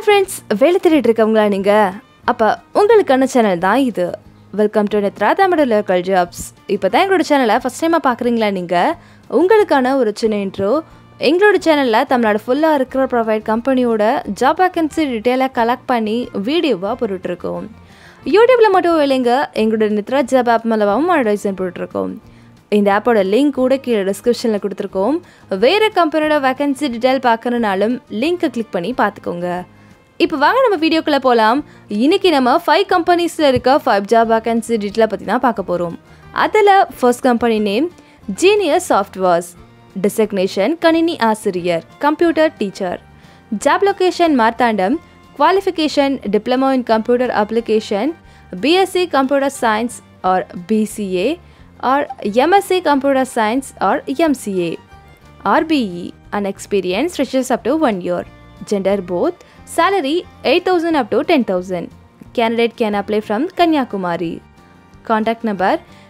Friends வேலை தேடிட்டு இருக்கவங்களா நீங்கள் அப்போ உங்களுக்கான சேனல் தான் இது welcome to Nithra Tamil local jobs இப்போ தான் எங்களோட சேனலை ஃபஸ்ட் டைமாக பார்க்குறீங்களா நீங்கள் உங்களுக்கான ஒரு சின்ன இன்ட்ரோ எங்களோட சேனலில் தமிழ்நாடு ஃபுல்லாக இருக்கிற ப்ரொவைட் கம்பெனியோட ஜாப் வேக்கன்சி டீட்டெயிலாக கலெக்ட் பண்ணி வீடியோவாக போட்டுட்ருக்கோம் யூடியூப்பில் மட்டும் இல்லைங்க எங்களோட நித்ரா ஜாப் ஆப் மூலமாகவும் அட்வைசன் போட்டுட்ருக்கோம் இந்த ஆப்போட லிங்க் கூட கீழே டிஸ்கிரிப்ஷனில் கொடுத்துருக்கோம் வேறு கம்பெனியோட வேகன்சி டீட்டெயில் பார்க்கணுனாலும் லிங்க்கை கிளிக் பண்ணி பார்த்துக்கோங்க இப்போ வாங்க நம்ம வீடியோக்குள்ளே போகலாம் இன்னைக்கு நம்ம ஃபைவ் கம்பெனிஸில் இருக்க ஃபைவ் ஜாப் வேகன்சி டீட்டெயிலை பற்றி தான் பார்க்க போகிறோம் அதில் first company name genius softwares designation கணினி ஆசிரியர் computer teacher job location Marthandam qualification diploma in computer application BSc computer science or BCA or MSc Computer Science or MCA or BE and experience stretches up to one year. Gender both. Salary 8000 up to 10000. Candidate can apply from Kanyakumari. Contact number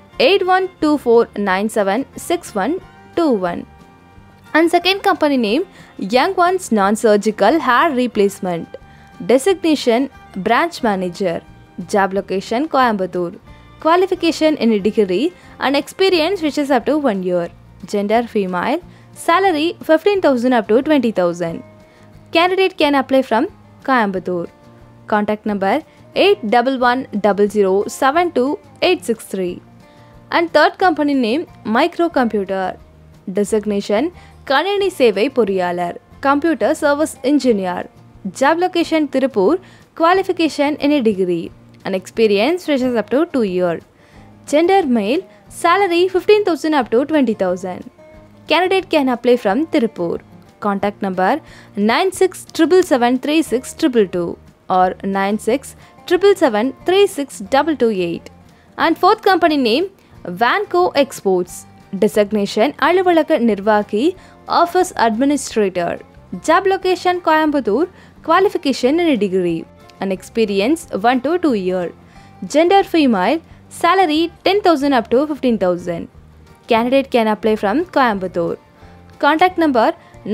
8124976121. And second company name Young Ones Non-Surgical Hair Replacement. Designation Branch Manager. Job location Coimbatore. Qualification in a degree and experience which is up to 1 year. Gender female. Salary 15,000 up to 20,000. Candidate can apply from Coimbatore. Contact number 8110072863. And third company name Microcomputer. Designation Kanani Sevai Poriyalar. Computer Service Engineer. Job location Tirupur. Qualification in a degree. And experience stretches up to 2 year. Gender male. Salary 15,000 up to 20,000. Candidate can apply from Tirupur. Contact number 9677736222 or 9677736228. And fourth company name Vanco Exports. Designation Aluvalaka Nirvaki Office Administrator. Job location Coimbatore. Qualification in a degree. And experience 1 to 2 year. Gender female. Salary 10,000 up to 15,000. Candidate can apply from Coimbatore. Contact number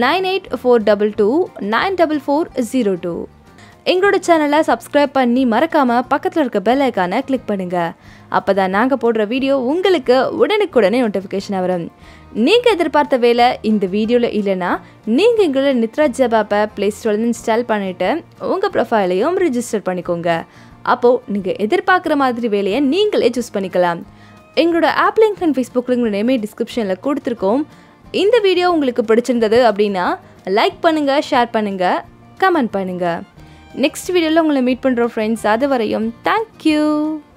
9842294402. எங்களோட சேனலை subscribe பண்ணி மறக்காமல் பக்கத்தில் இருக்க bell ஐக்கானை click பண்ணுங்கள் அப்போ தான் நாங்கள் போடுற வீடியோ உங்களுக்கு உடனுக்குடனே நோட்டிஃபிகேஷன் வரும் நீங்கள் எதிர்பார்த்த வேலை இந்த வீடியோவில் இல்லைன்னா நீங்கள் எங்களோட நித்ரா ஜப் ஆப்பை ப்ளே ஸ்டோர்லேருந்து இன்ஸ்டால் பண்ணிவிட்டு உங்கள் ப்ரொஃபைலையும் ரிஜிஸ்டர் பண்ணிக்கோங்க அப்போது நீங்கள் எதிர்பார்க்குற மாதிரி வேலையை நீங்களே சூஸ் பண்ணிக்கலாம் எங்களோட app link and Facebook link நேமே டிஸ்கிரிப்ஷனில் கொடுத்துருக்கோம் இந்த வீடியோ உங்களுக்கு பிடிச்சிருந்தது அப்படின்னா லைக் பண்ணுங்கள் ஷேர் பண்ணுங்கள் கமெண்ட் பண்ணுங்கள் நெக்ஸ்ட் வீடியோவில் உங்களை மீட் பண்ணுறோம் ஃப்ரெண்ட்ஸ் அது வரையும் தேங்க்யூ